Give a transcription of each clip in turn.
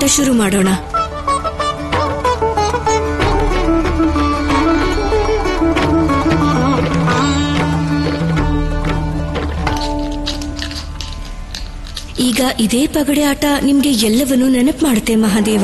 ಶುರು ಮಾಡೋಣ ಈಗ ಇದೇ ಪಗಡೆ ಆಟ ನಿಮ್ಗೆ ಎಲ್ಲವನ್ನೂ ನೆನಪು ಮಾಡುತ್ತೆ ಮಹಾದೇವ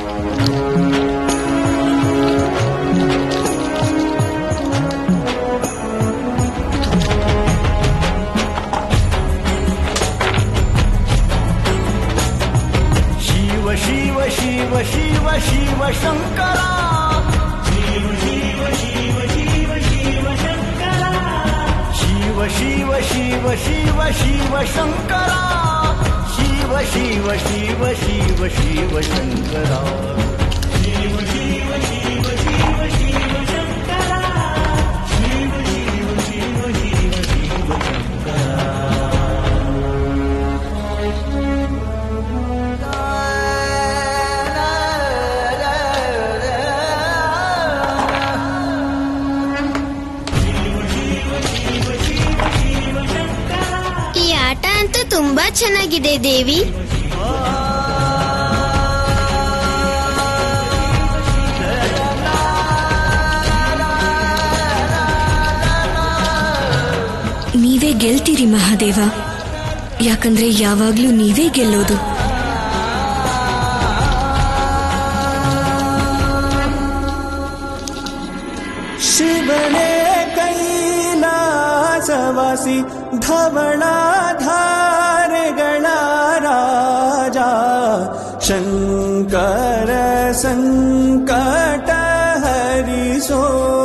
ಶಿವ ಶಿವ ಶಿವ ಶಿವ ಶಿವ ಶಂಕರ ಶಿವ ಶಿವ ಶಿವ ಶಿವ ಶಿವ ಶಂಕರ ಶಿವ ಶಿವ ಶಿವ ಶಿವ ಶಿವ ಶಂಕರ ಶಿವ ಶಿವ ಶಿವ ಶಿವ ಶಿವ ಶಂಕರ ಶಿವ ಶಿವ ಶಿವ ಶಿವ ಶಿವ ಶಂಕರ ಶಿವ ಶಿವ ಶಿವ ಶಿವ ಶಿವ ಈ ಆಟ ಅಂತೂ ತುಂಬಾ ಚೆನ್ನಾಗಿದೆ ದೇವಿ ನೀವೇ ಗೆಲ್ತೀರಿ ಮಹಾದೇವ ಯಾಕಂದ್ರೆ ಯಾವಾಗ್ಲೂ ನೀವೇ ಗೆಲ್ಲೋದು ಶಿವನೇ ಕೈಲಾಸವಾಸಿ ಧವಳಾಧಾರೆಗಳ ರಾಜ ಶಂಕರ ಸಂಕಟ ಹರಿಸೋ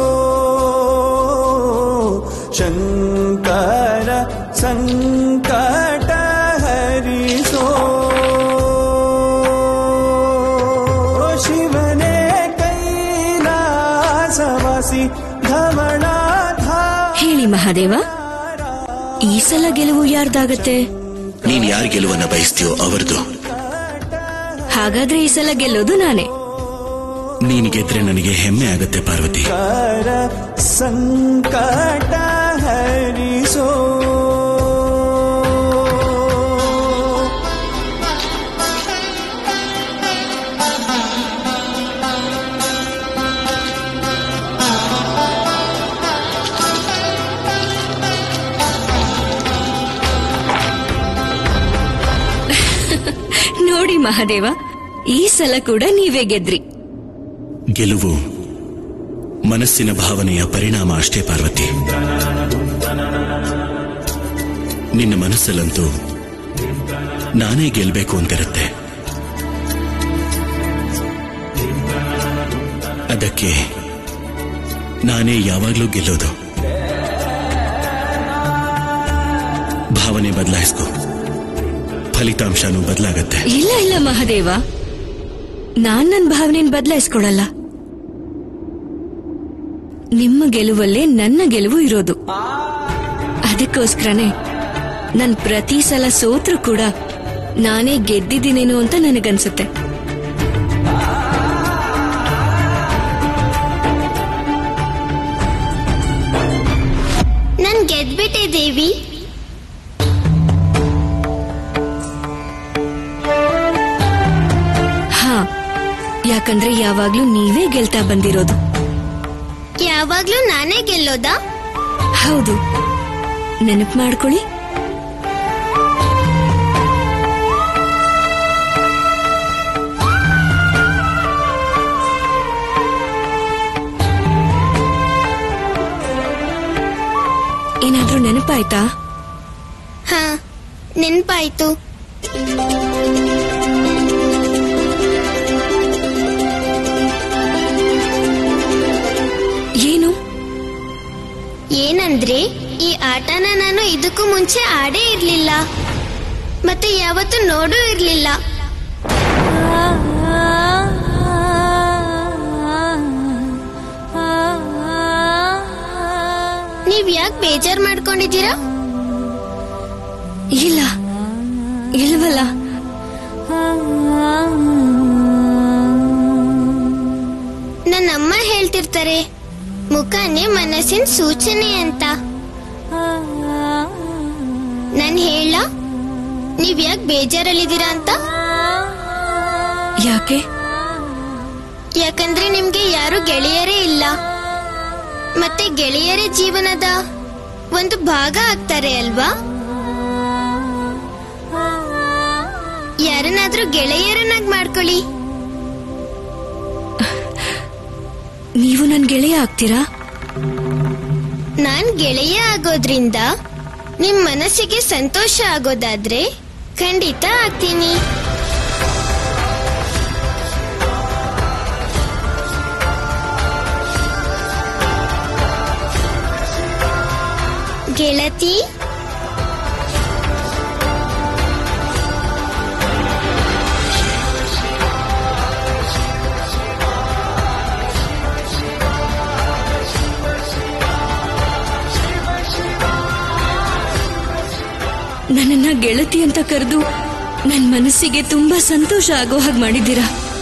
ಶಂಕರ ಸಂಕಟ ಹರಿಸೋ ಶಿವನೇ ಕೈಲಾಸವಾಸಿ ಧವಳಾಧಾರ ಹೇಳಿ ಮಹಾದೇವ ಈ ಸಲ ಗೆಲುವು ಯಾರ್ದಾಗತ್ತೆ ನೀನ್ ಯಾರ್ ಗೆಲುವನ್ನ ಬಯಸ್ತೀಯೋ ಅವರದು ಹಾಗಾದ್ರೆ ಈ ಸಲ ಗೆಲ್ಲೋದು ನಾನೇ ನೀನ್ ಗೆದ್ರೆ ನನಗೆ ಹೆಮ್ಮೆ ಆಗತ್ತೆ ಪಾರ್ವತಿ ಕರ ಸಂಕಟ ಹರಿಸೋ ನೋಡಿ ಮಹಾದೇವ ಈ ಸಲ ಕೂಡ ನೀವೇ ಗೆದ್ರಿ ಗೆಲುವು ಮನಸ್ಸಿನ ಭಾವನೆಯ ಪರಿಣಾಮ ಅಷ್ಟೇ ಪಾರ್ವತಿ ನಿನ್ನ ಮನಸ್ಸಲ್ಲಂತೂ ನಾನೇ ಗೆಲ್ಬೇಕು ಅಂತಿರುತ್ತೆ ಅದಕ್ಕೆ ನಾನೇ ಯಾವಾಗ್ಲೂ ಗೆಲ್ಲೋದು ಭಾವನೆ ಬದಲಾಯಿಸ್ಕೊ ಫಲಿತಾಂಶನೂ ಬದಲಾಗತ್ತೆ ಇಲ್ಲ ಇಲ್ಲ ಮಹಾದೇವ ನಾನ್ ನನ್ ಭಾವನೆನ್ ಬದಲಾಯಿಸ್ಕೊಳಲ್ಲ ನಿಮ್ಮ ಗೆಲುವಲ್ಲೇ ನನ್ನ ಗೆಲುವು ಇರೋದು ಅದಕ್ಕೋಸ್ಕರನೇ ನನ್ ಪ್ರತಿ ಸಲ ಸೋತ್ರು ಕೂಡ ನಾನೇ ಗೆದ್ದಿದ್ದೀನೇನೋ ಅಂತ ನನಗನ್ಸುತ್ತೆ ನನ್ ಗೆದ್ಬಿಟ್ಟೆ ದೇವಿ ಹಾ ಯಾಕಂದ್ರೆ ಯಾವಾಗ್ಲೂ ನೀವೇ ಗೆಲ್ತಾ ಬಂದಿರೋದು ಯಾವಾಗ್ಲೂ ನಾನೇ ಗೆಲ್ಲೋದಾ ಹೌದು ನೆನಪು ಮಾಡ್ಕೊಳ್ಳಿ ಏನಾದ್ರೂ ನೆನಪಾಯ್ತಾ ಹಾ ನೆನ್ಪಾಯ್ತು ಏನು ಏನಂದ್ರೆ ಈ ಆಟನ ನಾನು ಇದಕ್ಕೂ ಮುಂಚೆ ಆಡೇ ಇರ್ಲಿಲ್ಲ ಮತ್ತೆ ಯಾವತ್ತೂ ನೋಡೂ ಇರ್ಲಿಲ್ಲ ನೀವ್ ಯಾಕೆ ಬೇಜಾರ್ ಮಾಡ್ಕೊಂಡಿದ್ದೀರಾ ಇಲ್ಲ ಇಲ್ವಲ್ಲ ನನ್ನಮ್ಮ ಹೇಳ್ತಿರ್ತಾರೆ ಮುಖನೇ ಮನಸ್ಸಿನ ಸೂಚನೆ ಅಂತ ನಾನ್ ಹೇಳ ನೀವ್ ಯಾಕೆ ಬೇಜಾರಲ್ಲಿದ್ದೀರಾ ಅಂತ ಯಾಕೆ ಯಾಕಂದ್ರೆ ನಿಮ್ಗೆ ಯಾರು ಗೆಳೆಯರೇ ಇಲ್ಲ ಮತ್ತೆ ಗೆಳೆಯರೇ ಜೀವನದ ಒಂದು ಭಾಗ ಆಗ್ತಾರೆ ಅಲ್ವಾ ಯಾರನ್ನಾದ್ರೂ ಗೆಳೆಯರನ್ನಾಗಿ ಮಾಡ್ಕೊಳ್ಳಿ ನೀವು ನನ್ ಗೆಳೆಯ ಆಗ್ತೀರಾ ನಾನ್ ಗೆಳೆಯ ಆಗೋದ್ರಿಂದ ನಿಮ್ ಮನಸ್ಸಿಗೆ ಸಂತೋಷ ಆಗೋದಾದ್ರೆ ಖಂಡಿತ ಆಗ್ತೀನಿ ಗೆಳತಿ ನನ್ನನ್ನ ಗೆಳತಿ ಅಂತ ಕರೆದು ನನ್ ಮನಸ್ಸಿಗೆ ತುಂಬಾ ಸಂತೋಷ ಆಗೋ ಹಾಗೆ ಮಾಡಿದ್ದೀರಾ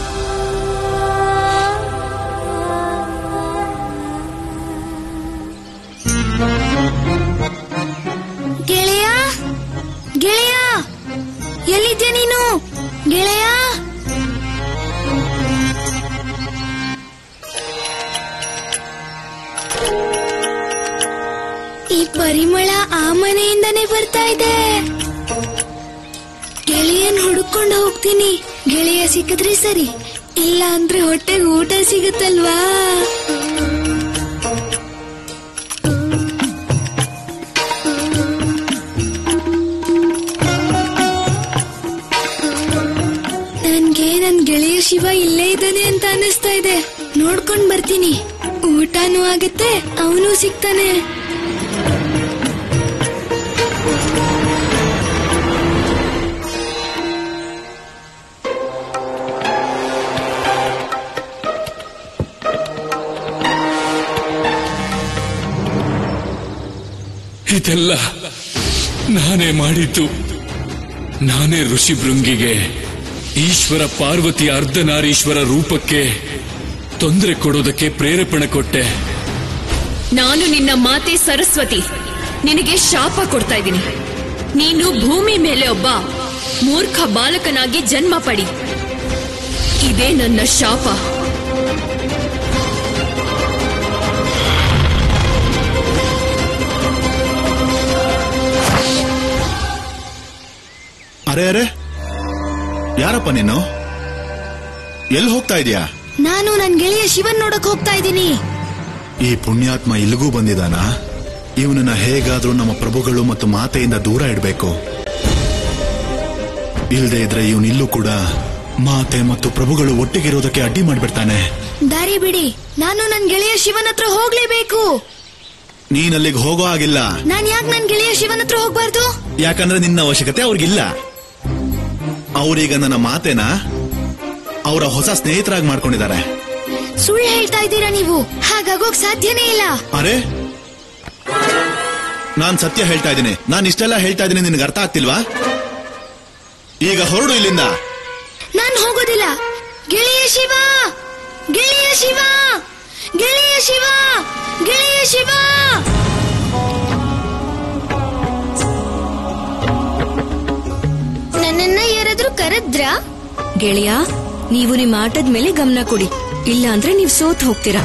ಗೆಳೆಯ ಗೆಳೆಯ ಎಲ್ಲಿದ್ಯಾ ನೀನು ಗೆಳೆಯ ಈ ಪರಿಮಳ ಆ ಮನೆಯಿಂದನೇ ಬರ್ತಾ ಇದೆ ಗೆಳೆಯನ್ ಹುಡುಕೊಂಡು ಹೋಗ್ತೀನಿ ಗೆಳೆಯ ಸಿಕ್ಕಿದ್ರೆ ಸರಿ ಇಲ್ಲ ಅಂದ್ರೆ ಹೊಟ್ಟೆಗೆ ಊಟ ಸಿಗುತ್ತಲ್ವಾ ನನ್ಗೆ ನನ್ ಗೆಳೆಯ ಶಿವ ಇಲ್ಲೇ ಇದ್ದಾನೆ ಅಂತ ಅನಿಸ್ತಾ ಇದೆ ನೋಡ್ಕೊಂಡ್ ಬರ್ತೀನಿ ಊಟನೂ ಆಗುತ್ತೆ ಅವನು ಸಿಗ್ತಾನೆ ಇದೆಲ್ಲ ನಾನೇ ಮಾಡಿದ್ದು ನಾನೇ ಋಷಿ ಭೃಂಗಿಗೆ ಈಶ್ವರ ಪಾರ್ವತಿ ಅರ್ಧನಾರೀಶ್ವರ ರೂಪಕ್ಕೆ ತೊಂದರೆ ಕೊಡೋದಕ್ಕೆ ಪ್ರೇರೇಪಣೆ ಕೊಟ್ಟೆ ನಾನು ನಿನ್ನ ಮಾತೆ ಸರಸ್ವತಿ ನಿನಗೆ ಶಾಪ ಕೊಡ್ತಾ ಇದ್ದೀನಿ ನೀನು ಭೂಮಿ ಮೇಲೆ ಒಬ್ಬ ಮೂರ್ಖ ಬಾಲಕನಾಗಿ ಜನ್ಮ ಪಡಿ ಇದೇ ನನ್ನ ಶಾಪ ಅರೆ ಅರೆ ಯಾರಪ್ಪ ನೀನು ಎಲ್ಲಿ ಹೋಗ್ತಾ ಇದೀಯಾ ನಾನು ನನ್ ಗೆಳೆಯ ಶಿವನ್ ನೋಡಕ್ ಹೋಗ್ತಾ ಇದ್ದೀನಿ ಈ ಪುಣ್ಯಾತ್ಮ ಇಲ್ಲಿಗೂ ಬಂದಿದಾನ ಇವನನ್ನ ಹೇಗಾದ್ರೂ ನಮ್ಮ ಪ್ರಭುಗಳು ಮತ್ತು ಮಾತೆಯಿಂದ ದೂರ ಇಡಬೇಕು ಇಲ್ದೇ ಇದ್ರೆ ಇವನಿಲ್ಲೂ ಕೂಡ ಮಾತೆ ಮತ್ತು ಪ್ರಭುಗಳು ಒಟ್ಟಿಗಿರೋದಕ್ಕೆ ಅಡ್ಡಿ ಮಾಡ್ಬಿಡ್ತಾನೆ ದಾರಿ ಬಿಡಿ ನಾನು ನನ್ ಗೆಳೆಯ ಶಿವನ್ ಹತ್ರ ಹೋಗ್ಲೇಬೇಕು ನೀನ್ ಅಲ್ಲಿಗೆ ಹೋಗೋ ಆಗಿಲ್ಲ ನಾನ್ ಯಾಕೆ ನನ್ ಗೆಳೆಯ ಶಿವನ್ ಹತ್ರ ಹೋಗ್ಬಾರ್ದು ಯಾಕಂದ್ರೆ ನಿನ್ನ ಅವಶ್ಯಕತೆ ಅವ್ರಿಗಿಲ್ಲ ಅವ್ರೀಗ ನನ್ನ ಮಾತೆನ ಅವರ ಹೊಸ ಸ್ನೇಹಿತರಾಗಿ ಮಾಡ್ಕೊಂಡಿದ್ದಾರೆ ಸುಳ್ಳು ಹೇಳ್ತಾ ಇದ್ದೀರಾ ನೀವು ಹಾಗಾಗೋಕ್ ಸಾಧ್ಯನೇ ಇಲ್ಲ ಅರೆ ನಾನ್ ಸತ್ಯ ಹೇಳ್ತಾ ಇದ್ದೀನಿ ನಾನ್ ಇಷ್ಟೆಲ್ಲ ಹೇಳ್ತಾ ಇದ್ದೀನಿ ನಿನ್ಗೆ ಅರ್ಥ ಆಗ್ತಿಲ್ವಾ ಈಗ ಹೊರಡು ಇಲ್ಲಿಂದ ನಾನ್ ಹೋಗೋದಿಲ್ಲ ಗೆಳೆಯ ಶಿವ ಗೆಳೆಯ ಶಿವ ಗೆಳೆಯ ಶಿವ ಗೆಳೆಯ ಶಿವ ನನ್ನನ್ನ ಯಾರಾದ್ರೂ ಕರೆದ್ರಾ ಗೆಳೆಯ ನೀವು ನಿಮ್ ಆಟದ ಮೇಲೆ ಗಮನ ಕೊಡಿ ಇಲ್ಲ ಅಂದ್ರೆ ನೀವ್ ಸೋತ್ ಹೋಗ್ತೀರಾ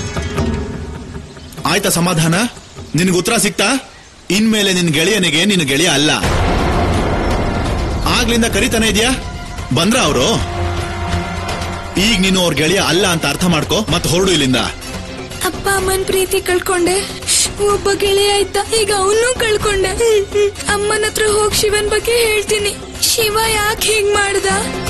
ಆಯ್ತಾ ಸಮಾಧಾನ ನಿನ್ಗೆ ಉತ್ತರ ಸಿಕ್ತಾ ಇನ್ಮೇಲೆ ನಿನ್ ಗೆಳೆಯನಿಗೆ ನಿನ್ನ ಗೆಳೆಯ ಅಲ್ಲ ಆಗ್ಲಿಂದ ಕರಿತಾನೆ ಇದೆಯಾ ಬಂದ್ರ ಅವರು ಈಗ ನೀನು ಅವ್ರ ಗೆಳೆಯ ಅಲ್ಲ ಅಂತ ಅರ್ಥ ಮಾಡ್ಕೋ ಮತ್ತೆ ಹೊರಡು ಇಲ್ಲಿಂದ ಅಪ್ಪ ಅಮ್ಮನ್ ಪ್ರೀತಿ ಕಳ್ಕೊಂಡೆ ಒಬ್ಬ ಗೆಳೆಯ ಇದ್ದ ಈಗ ಅವನು ಕಳ್ಕೊಂಡೆ ಅಮ್ಮನ ಹತ್ರ ಹೋಗಿ ಶಿವನ್ ಬಗ್ಗೆ ಹೇಳ್ತೀನಿ ಶಿವ ಯಾಕೆ ಹೀಗ್ ಮಾಡ್ದ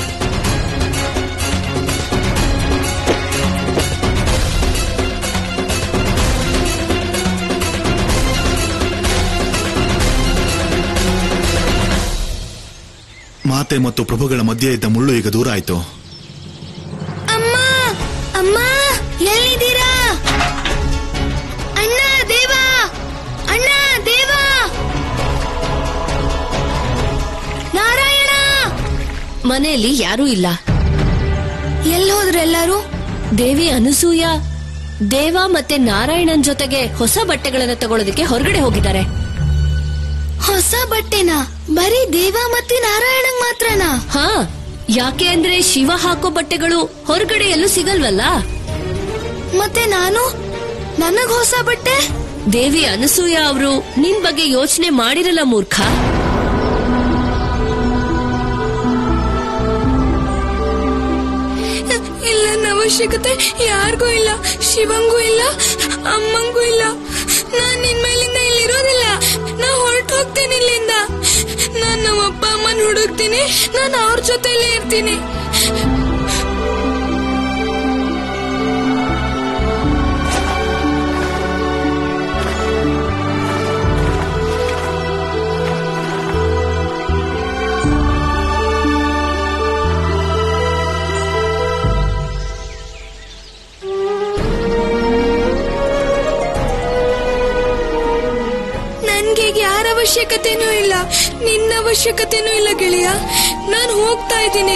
ಮಾತೆ ಮತ್ತು ಪ್ರಭುಗಳ ಮಧ್ಯೆ ಇದ್ದ ಮುಳ್ಳು ಈಗ ದೂರ ಆಯ್ತು ಅಮ್ಮ ಅಮ್ಮ ಎಲ್ಲಿದ್ದೀರಾ ಅಣ್ಣ ದೇವ ಅಣ್ಣ ದೇವ ನಾರಾಯಣ ಮನೆಯಲ್ಲಿ ಯಾರೂ ಇಲ್ಲ ಎಲ್ಲಿ ಹೋದ್ರು ಎಲ್ಲರೂ ದೇವಿ ಅನಸೂಯ ದೇವ ಮತ್ತೆ ನಾರಾಯಣನ್ ಜೊತೆಗೆ ಹೊಸ ಬಟ್ಟೆಗಳನ್ನ ತಗೊಳ್ಳೋದಕ್ಕೆ ಹೊರಗಡೆ ಹೋಗಿದ್ದಾರೆ ಹೊಸ ಬಟ್ಟೆನಾ ಬರೀ ದೇವ ಮತ್ತೆ ನಾರಾಯಣಂಗ್ ಮಾತ್ರನಾ ಹಾ ಯಾಕೆ ಅಂದ್ರೆ ಶಿವ ಹಾಕೋ ಬಟ್ಟೆಗಳು ಹೊರಗಡೆ ಎಲ್ಲೂ ಸಿಗಲ್ವಲ್ಲ ಮತ್ತೆ ನಾನು ನನಗ್ ಹೊಸ ಬಟ್ಟೆ ದೇವಿ ಅನಸೂಯ ಅವರು ನಿನ್ ಬಗ್ಗೆ ಯೋಚನೆ ಮಾಡಿರಲ್ಲ ಮೂರ್ಖ ಇಲ್ಲ ನನ್ನ ಅವಶ್ಯಕತೆ ಯಾರಿಗೂ ಇಲ್ಲ ಶಿವಂಗೂ ಇಲ್ಲ ಅಮ್ಮಂಗೂ ಇಲ್ಲ ನಾನ್ ನಿನ್ ಮೇಲಿಂದ ಇಲ್ಲಿರೋದಿಲ್ಲ ನಾ ಹೊರಟು ಹೋಗ್ತೇನೆ ಇಲ್ಲಿಂದ ನಾನ್ ನಮ್ಮ ಅಪ್ಪ ಅಮ್ಮನ್ ಹುಡುಕ್ತೀನಿ ನಾನು ಅವ್ರ ಜೊತೆಲೇ ಇರ್ತೀನಿ ನನ್ಗೆ ಈಗ ಯಾರ ಅವಶ್ಯಕತೆನೂ ಇಲ್ಲ ನಿನ್ನ ಅವಶ್ಯಕತೆನೂ ಇಲ್ಲ ಗೆಳೆಯ ನಾನು ಹೋಗ್ತಾ ಇದ್ದೀನಿ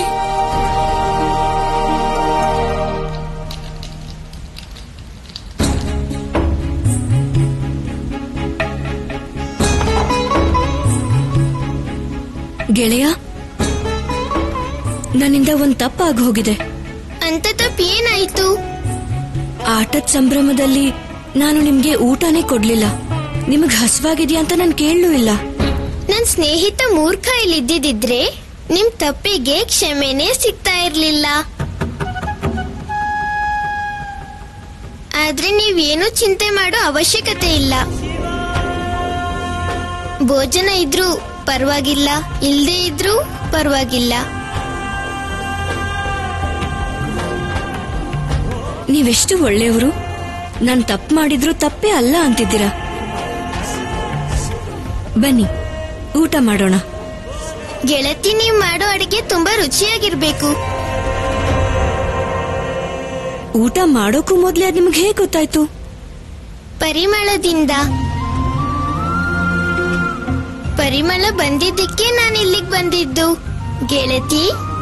ಗೆಳೆಯ ನನ್ನಿಂದ ಒಂದ್ ತಪ್ಪಾಗಿ ಹೋಗಿದೆ ಅಂತ ತಪ್ಪು ಏನಾಯ್ತು ಆಟದ ಸಂಭ್ರಮದಲ್ಲಿ ನಾನು ನಿಮ್ಗೆ ಊಟನೇ ಕೊಡ್ಲಿಲ್ಲ ನಿಮಗ್ ಹಸ್ವಾಗಿದ್ಯಾ ಅಂತ ನಾನು ಕೇಳಲೂ ಇಲ್ಲ ನನ್ ಸ್ನೇಹಿತ ಮೂರ್ಖ ಇಲ್ಲಿದ್ದಿದ್ರೆ ನಿಮ್ ತಪ್ಪಿಗೆ ಕ್ಷಮೆನೇ ಸಿಗ್ತಾ ಇರ್ಲಿಲ್ಲ ಆದ್ರೆ ನೀವೇನು ಚಿಂತೆ ಮಾಡೋ ಅವಶ್ಯಕತೆ ಇಲ್ಲ ಭೋಜನ ಇದ್ರೂ ಪರವಾಗಿಲ್ಲ ಇಲ್ದೇ ಇದ್ರೂ ಪರವಾಗಿಲ್ಲ ನೀವೆಷ್ಟು ಒಳ್ಳೆಯವರು ನಾನ್ ತಪ್ಪು ಮಾಡಿದ್ರು ತಪ್ಪೇ ಅಲ್ಲ ಅಂತಿದ್ದೀರಾ ಬನ್ನಿ ಊಟ ಮಾಡೋಣ ಗೆಳತಿ ನೀವ್ ಮಾಡೋ ಅಡಿಗೆ ತುಂಬಾ ರುಚಿಯಾಗಿರ್ಬೇಕು ಊಟ ಮಾಡೋಕ್ಕೂ ಮೊದ್ಲೇ ಅದ್ ನಿಮ್ಗೆ ಹೇಗ್ ಗೊತ್ತಾಯ್ತು ಪರಿಮಳದಿಂದ ಪರಿಮಳ ಬಂದಿದ್ದಕ್ಕೆ ನಾನು ಇಲ್ಲಿಗೆ ಬಂದಿದ್ದು ಗೆಳತಿ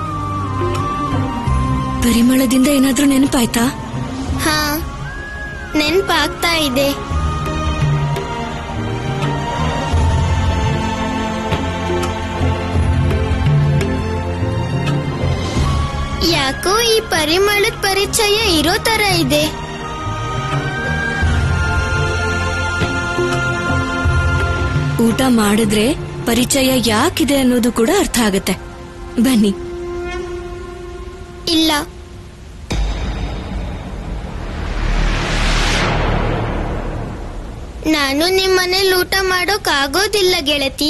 ಪರಿಮಳದಿಂದ ಏನಾದ್ರೂ ನೆನಪಾಯ್ತಾ ಹಾ ನೆನ್ಪಾಗ್ತಾ ಇದೆ ಯಾಕೋ ಈ ಪರಿಮಳದ ಪರಿಚಯ ಇರೋ ತರ ಇದೆ ಊಟ ಮಾಡಿದ್ರೆ ಪರಿಚಯ ಯಾಕಿದೆ ಅನ್ನೋದು ಕೂಡ ಅರ್ಥ ಆಗತ್ತೆ ಬನ್ನಿ ಇಲ್ಲ ನಾನು ನಿಮ್ಮನೇಲಿ ಊಟ ಮಾಡೋಕ್ ಆಗೋದಿಲ್ಲ ಗೆಳತಿ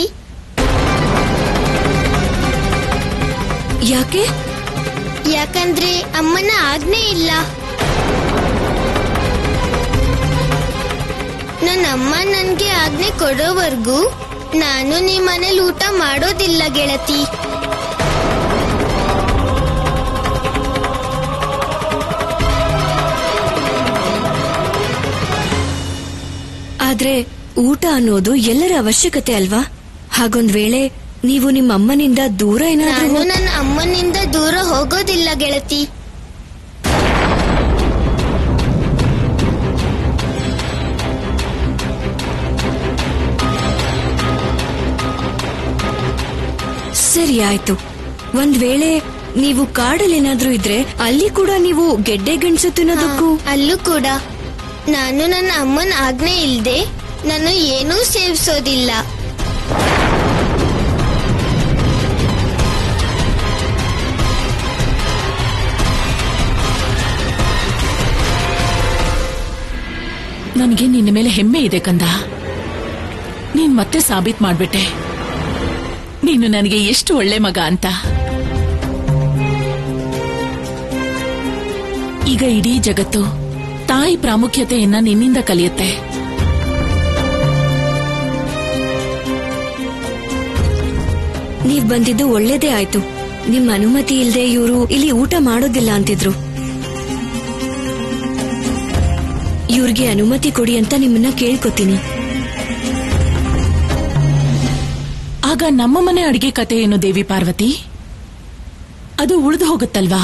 ಯಾಕೆ ಯಾಕಂದ್ರೆ ಅಮ್ಮನ ಆಜ್ಞೆ ಇಲ್ಲ ನನ್ನ ಅಮ್ಮ ನನ್ಗೆ ಆಜ್ಞೆ ಕೊಡೋವರೆಗೂ ನಾನು ನಿಮ್ಮನೇಲಿ ಊಟ ಮಾಡೋದಿಲ್ಲ ಗೆಳತಿ ಆದ್ರೆ ಊಟ ಅನ್ನೋದು ಎಲ್ಲರ ಅವಶ್ಯಕತೆ ಅಲ್ವಾ ಹಾಗೊಂದ್ ವೇಳೆ ನೀವು ನಿಮ್ಮ ಅಮ್ಮನಿಂದ ದೂರ ಏನಾದ್ರೂ ನಾನು ಹೋಗ್- ನನ್ನ ಅಮ್ಮನಿಂದ ದೂರ ಹೋಗೋದಿಲ್ಲ ಗೆಳತಿ ಸರಿ ಆಯ್ತು ಒಂದ್ ವೇಳೆ ನೀವು ಕಾಡಲ್ಲಿ ಏನಾದ್ರೂ ಇದ್ರೆ ಅಲ್ಲಿ ಕೂಡ ನೀವು ಗೆಡ್ಡೆ ಗೆಣಸು ತಿನ್ನೋದಕ್ಕೂ ಹಾ, ಅಲ್ಲೂ ಕೂಡ ನಾನು ನನ್ನ ಅಮ್ಮನ ಆಜ್ಞೆ ಇಲ್ದೆ ನಾನು ಏನೂ ಸೇವಿಸೋದಿಲ್ಲ ನನಗೆ ನಿನ್ನ ಮೇಲೆ ಹೆಮ್ಮೆ ಇದೆ ಕಂದ ನೀನ್ ಮತ್ತೆ ಸಾಬೀತ್ ಮಾಡ್ಬಿಟ್ಟೆ ನೀನು ನನಗೆ ಎಷ್ಟು ಒಳ್ಳೆ ಮಗ ಅಂತ ಈಗ ಇಡೀ ಜಗತ್ತು ತಾಯಿ ಪ್ರಾಮುಖ್ಯತೆಯನ್ನ ನಿನ್ನಿಂದ ಕಲಿಯುತ್ತೆ ನೀವ್ ಬಂದಿದ್ದು ಒಳ್ಳೇದೇ ಆಯ್ತು ನಿಮ್ ಅನುಮತಿ ಇಲ್ದೆ ಇವರು ಇಲ್ಲಿ ಊಟ ಮಾಡೋದಿಲ್ಲ ಅಂತಿದ್ರು ಇವ್ರಿಗೆ ಅನುಮತಿ ಕೊಡಿ ಅಂತ ನಿಮ್ಮನ್ನ ಕೇಳ್ಕೊತೀನಿ ಆಗ ನಮ್ಮ ಮನೆ ಅಡಿಗೆ ಕತೆ ಏನು ದೇವಿ ಪಾರ್ವತಿ ಅದು ಉಳಿದು ಹೋಗುತ್ತಲ್ವಾ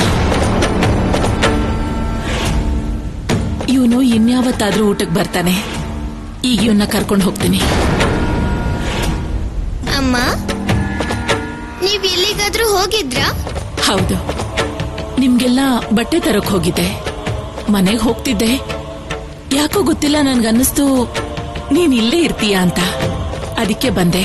ಇವನು ಇನ್ಯಾವತ್ತಾದ್ರೂ ಊಟಕ್ಕೆ ಬರ್ತಾನೆ ಈಗ ಇವನ್ನ ಕರ್ಕೊಂಡು ಹೋಗ್ತೀನಿ ಅಮ್ಮ ನೀವ್ ಎಲ್ಲಿಗಾದ್ರೂ ಹೋಗಿದ್ರಾ ಹೌದು ನಿಮ್ಗೆಲ್ಲ ಬಟ್ಟೆ ತರಕ್ ಹೋಗಿದ್ದೆ ಮನೆಗೆ ಹೋಗ್ತಿದ್ದೆ ಯಾಕೋ ಗೊತ್ತಿಲ್ಲ ನನ್ಗನ್ನಿಸ್ತು ನೀನ್ ಇಲ್ಲೇ ಇರ್ತೀಯ ಅಂತ ಅದಕ್ಕೆ ಬಂದೆ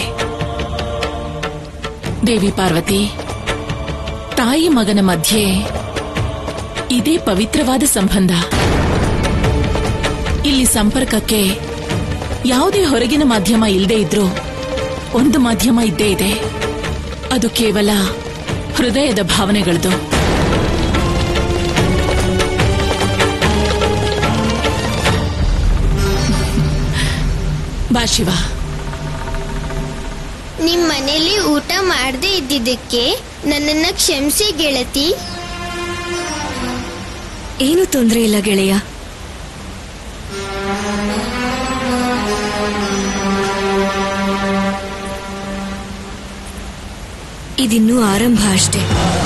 ದೇವಿ ಪಾರ್ವತಿ ತಾಯಿ ಮಗನ ಮಧ್ಯೆ ಇದೇ ಪವಿತ್ರವಾದ ಸಂಬಂಧ ಇಲ್ಲಿ ಸಂಪರ್ಕಕ್ಕೆ ಯಾವುದೇ ಹೊರಗಿನ ಮಾಧ್ಯಮ ಇಲ್ಲದೆ ಇದ್ರೂ ಒಂದು ಮಾಧ್ಯಮ ಇದ್ದೇ ಇದೆ ಅದು ಕೇವಲ ಹೃದಯದ ಭಾವನೆಗಳದು ಬಾ ಶಿವ ನಿಮ್ ಮನೇಲಿ ಊಟ ಮಾಡದೇ ಇದ್ದಿದ್ದಕ್ಕೆ ನನ್ನನ್ನ ಕ್ಷಮಿಸಿ ಗೆಳತಿ ಏನು ತೊಂದರೆ ಇಲ್ಲ ಗೆಳೆಯ ಇದಿನ್ನೂ ಆರಂಭ ಅಷ್ಟೇ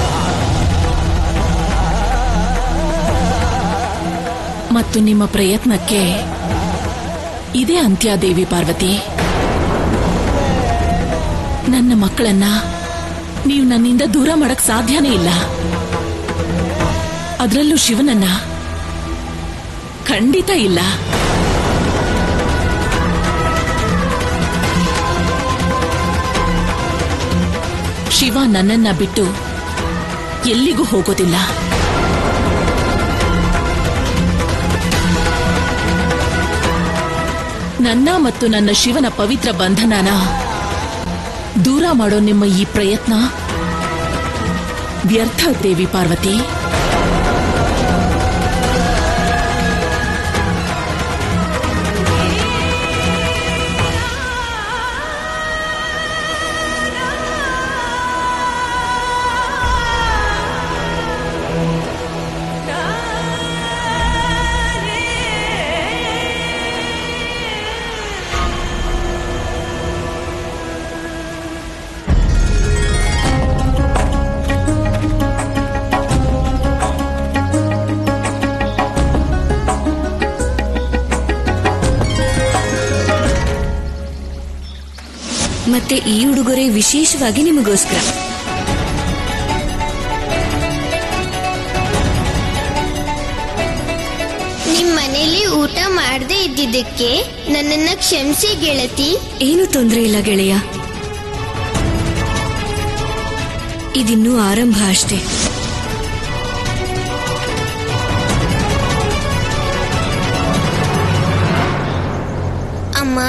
ಮತ್ತು ನಿಮ್ಮ ಪ್ರಯತ್ನಕ್ಕೆ ಇದೇ ಅಂತ್ಯ ದೇವಿ ಪಾರ್ವತಿ ನನ್ನ ಮಕ್ಕಳನ್ನ ನೀವು ನನ್ನಿಂದ ದೂರ ಮಾಡಕ್ ಸಾಧ್ಯನೇ ಇಲ್ಲ ಅದರಲ್ಲೂ ಶಿವನನ್ನ ಖಂಡಿತ ಇಲ್ಲ ಶಿವ ನನ್ನನ್ನ ಬಿಟ್ಟು ಎಲ್ಲಿಗೂ ಹೋಗೋದಿಲ್ಲ ನನ್ನ ಮತ್ತು ನನ್ನ ಶಿವನ ಪವಿತ್ರ ಬಂಧನನ ದೂರ ಮಾಡೋ ನಿಮ್ಮ ಈ ಪ್ರಯತ್ನ ವ್ಯರ್ಥ ದೇವಿ ಪಾರ್ವತಿ ಮತ್ತೆ ಈ ಉಡುಗೊರೆ ವಿಶೇಷವಾಗಿ ನಿಮಗೋಸ್ಕರ ನಿಮ್ ಮನೇಲಿ ಊಟ ಮಾಡದೇ ಇದ್ದಿದ್ದಕ್ಕೆ ನನ್ನನ್ನ ಕ್ಷಮಿಸಿ ಗೆಳತಿ ಏನು ತೊಂದರೆ ಇಲ್ಲ ಗೆಳೆಯ ಇದಿನ್ನೂ ಆರಂಭ ಅಷ್ಟೇ ಅಮ್ಮ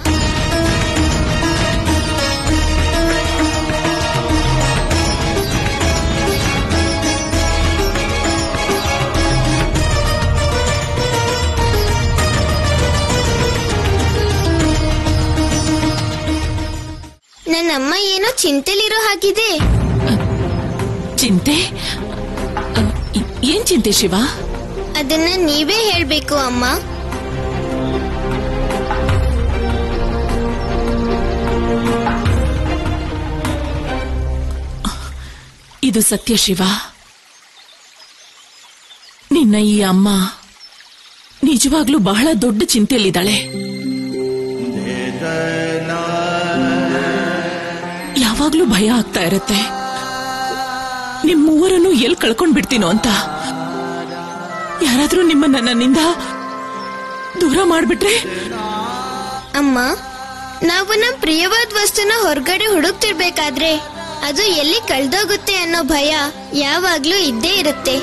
ನನ್ನಮ್ಮ ಏನೋ ಚಿಂತೆಲಿರೋ ಹಾಗಿದೆ ಚಿಂತೆ ಅ, ಇ- ಏನ್ ಚಿಂತೆ ಶಿವ ಅದನ್ನ ನೀವೇ ಹೇಳ್ಬೇಕು ಅಮ್ಮ ಇದು ಸತ್ಯ ಶಿವ ನಿನ್ನ ಈ ಅಮ್ಮ ನಿಜವಾಗ್ಲೂ ಬಹಳ ದೊಡ್ಡ ಚಿಂತೆಯಲ್ಲಿದ್ದಾಳೆ ಯಾವಾಗ್ಲೂ ಭಯ ಆಗ್ತಾ ಇರತ್ತೆ ನಿಮ್ ಮೂವರನ್ನು ಎಲ್ ಕಳ್ಕೊಂಡ್ ಬಿಡ್ತೀನೋ ಅಂತ ಯಾರಾದ್ರೂ ನಿಮ್ಮನ್ನ ನನ್ನಿಂದ ದೂರ ಮಾಡ್ಬಿಟ್ರೆ ಅಮ್ಮ ನಾವು ನಮ್ ಪ್ರಿಯವಾದ ವಸ್ತುನ ಹೊರಗಡೆ ಹುಡುಕ್ತಿರ್ಬೇಕಾದ್ರೆ ಅದು ಎಲ್ಲಿ ಕಳ್ದೋಗುತ್ತೆ ಅನ್ನೋ ಭಯ ಯಾವಾಗ್ಲೂ ಇದ್ದೇ ಇರುತ್ತೆ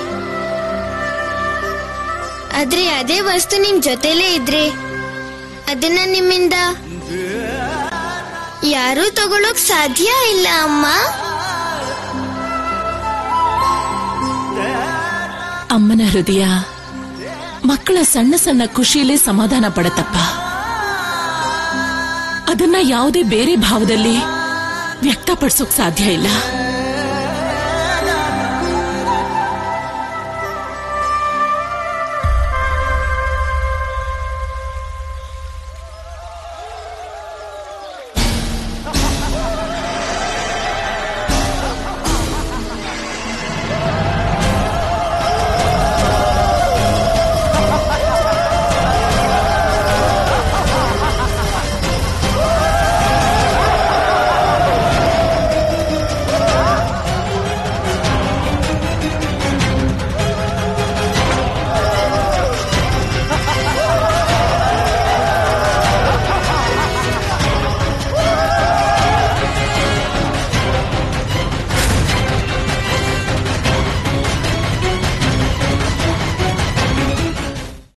ಆದ್ರೆ ಅದೇ ವಸ್ತು ನಿಮ್ ಜೊತೆಲೇ ಇದ್ರೆ ಅದನ್ನ ನಿಮ್ಮಿಂದ ಯಾರೂ ತಗೊಳಕ್ ಸಾಧ್ಯ ಇಲ್ಲ ಅಮ್ಮ ಅಮ್ಮನ ಹೃದಯ ಮಕ್ಕಳ ಸಣ್ಣ ಸಣ್ಣ ಖುಷಿಯಲ್ಲೇ ಸಮಾಧಾನ ಪಡತಪ್ಪ ಅದನ್ನ ಯಾವುದೇ ಬೇರೆ ಭಾವದಲ್ಲಿ ವ್ಯಕ್ತಪಡಿಸೋಕ್ ಸಾಧ್ಯ ಇಲ್ಲ